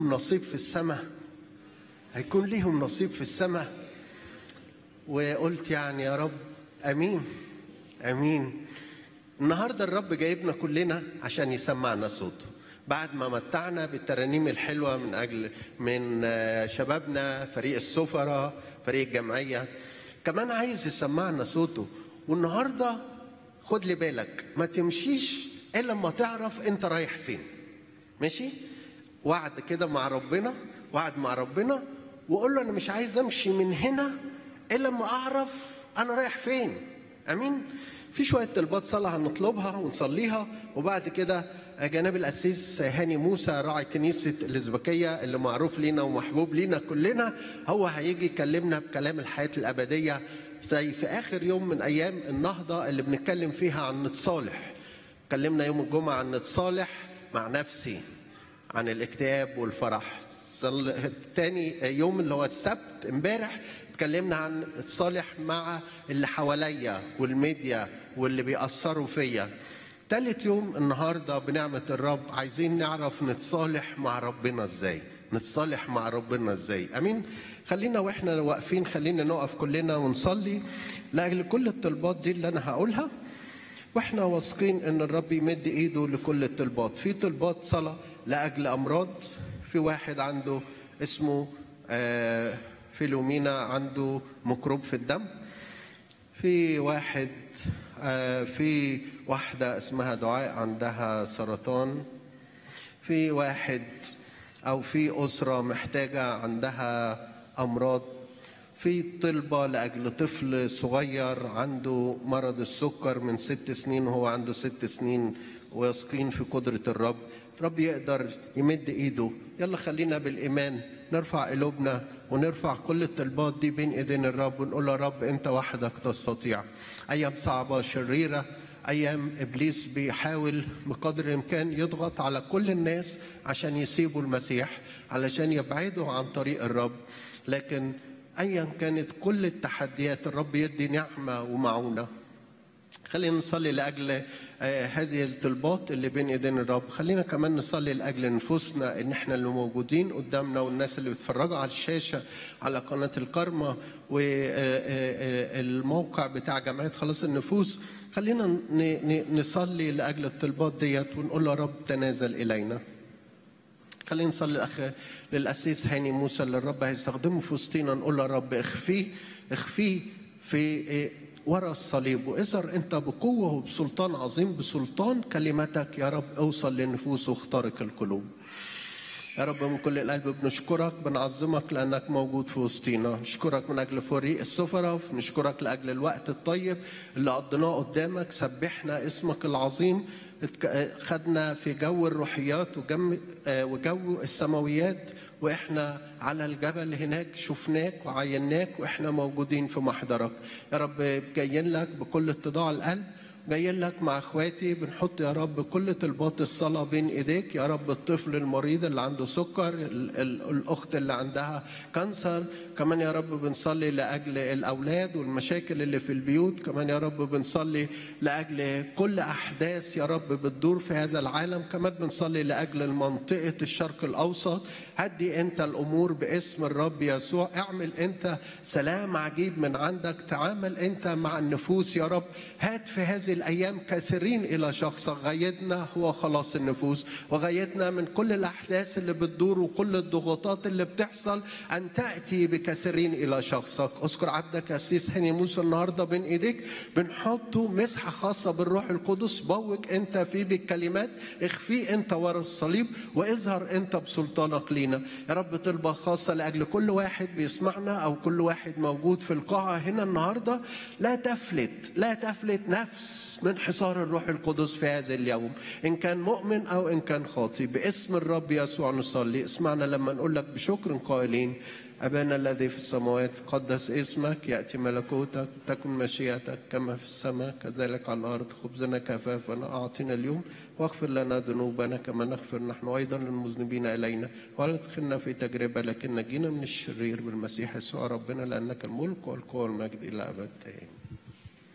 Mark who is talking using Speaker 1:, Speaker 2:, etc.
Speaker 1: نصيب في السماء هيكون ليهم نصيب في السماء وقلت يعني يا رب امين امين النهارده الرب جايبنا كلنا عشان يسمعنا صوته بعد ما متعنا بالترانيم الحلوه من اجل من آه، شبابنا فريق السفراء فريق الجمعيه كمان عايز يسمعنا صوته والنهارده خد لي بالك ما تمشيش الا لما تعرف انت رايح فين ماشي وعد كده مع ربنا وعد مع ربنا وقول له انا مش عايز امشي من هنا الا لما اعرف انا رايح فين امين في شويه طلبات صلاه هنطلبها ونصليها وبعد كده جناب القسيس هاني موسى راعي كنيسه الازبكيه اللي معروف لينا ومحبوب لينا كلنا هو هيجي يكلمنا بكلام الحياه الابديه زي في اخر يوم من ايام النهضه اللي بنتكلم فيها عن نتصالح اتكلمنا يوم الجمعه عن نتصالح مع نفسي عن الاكتئاب والفرح صل- تاني يوم اللي هو السبت امبارح اتكلمنا عن الصالح مع اللي حواليا والميديا واللي بيأثروا فيا تالت يوم النهارده بنعمة الرب عايزين نعرف نتصالح مع ربنا ازاي نتصالح مع ربنا ازاي امين خلينا واحنا واقفين خلينا نقف كلنا ونصلي لاجل كل الطلبات دي اللي انا هقولها واحنا واثقين ان الرب يمد ايده لكل الطلبات في طلبات صلاه لاجل امراض في واحد عنده اسمه آه، فيلومينا عنده ميكروب في الدم في واحد آه، في واحده اسمها دعاء عندها سرطان في واحد او في اسره محتاجه عندها امراض في طلبة لأجل طفل صغير عنده مرض السكر من ست سنين وهو عنده ست سنين واثقين في قدرة الرب الرب يقدر يمد ايده يلا خلينا بالإيمان نرفع قلوبنا ونرفع كل الطلبات دي بين ايدين الرب ونقول له يا رب انت وحدك تستطيع ايام صعبة شريرة ايام ابليس بيحاول بقدر الامكان يضغط على كل الناس عشان يسيبوا المسيح علشان يبعدوا عن طريق الرب لكن ايا كانت كل التحديات الرب يدي نعمه ومعونه خلينا نصلي لاجل آه، هذه الطلبات اللي بين ايدين الرب خلينا كمان نصلي لاجل نفوسنا ان احنا اللي موجودين قدامنا والناس اللي بيتفرجوا على الشاشه على قناه الكرمه والموقع بتاع جمعيه خلاص النفوس خلينا ن- ن- نصلي لاجل الطلبات ديت ونقول له يا رب تنازل الينا خلينا نصلي الأخ للأسيس هاني موسى اللي الرب هيستخدمه في وسطينا نقول له يا رب اخفيه اخفيه في إيه، ورا الصليب واظهر انت بقوه وبسلطان عظيم بسلطان كلمتك يا رب اوصل للنفوس واخترق القلوب يا رب من كل القلب بنشكرك بنعظمك لانك موجود في وسطينا نشكرك من اجل فريق السفراء نشكرك لاجل الوقت الطيب اللي قضيناه قدامك سبحنا اسمك العظيم اتك- خدنا في جو الروحيات وجم آه، وجو السماويات واحنا على الجبل هناك شفناك وعيناك واحنا موجودين في محضرك يا رب جايين لك بكل اتضاع القلب جايين لك مع اخواتي بنحط يا رب كل طلبات الصلاه بين ايديك يا رب الطفل المريض اللي عنده سكر ال- ال- الاخت اللي عندها كانسر كمان يا رب بنصلي لاجل الاولاد والمشاكل اللي في البيوت كمان يا رب بنصلي لاجل كل احداث يا رب بتدور في هذا العالم كمان بنصلي لاجل منطقه الشرق الاوسط هدي انت الامور باسم الرب يسوع اعمل انت سلام عجيب من عندك تعامل انت مع النفوس يا رب هات في هذه الايام كثيرين الى شخصك غايتنا هو خلاص النفوس وغايتنا من كل الاحداث اللي بتدور وكل الضغوطات اللي بتحصل ان تاتي بكثيرين الى شخصك اذكر عبدك السيس هاني موسى النهارده بين ايديك بنحطه مسحه خاصه بالروح القدس بوك انت فيه بالكلمات اخفيه انت ورا الصليب واظهر انت بسلطانك لينا يا رب طلبه خاصه لاجل كل واحد بيسمعنا او كل واحد موجود في القاعه هنا النهارده لا تفلت لا تفلت نفس من حصار الروح القدس في هذا اليوم ان كان مؤمن او ان كان خاطي باسم الرب يسوع نصلي اسمعنا لما نقول لك بشكر قائلين أبانا الذي في السماوات قدس اسمك يأتي ملكوتك تكن مشيئتك كما في السماء كذلك على الأرض خبزنا كفافنا أعطنا اليوم واغفر لنا ذنوبنا كما نغفر نحن أيضا للمذنبين إلينا ولا تدخلنا في تجربة لكن نجينا من الشرير بالمسيح يسوع ربنا لأنك الملك والقوة والمجد إلى أبد آمين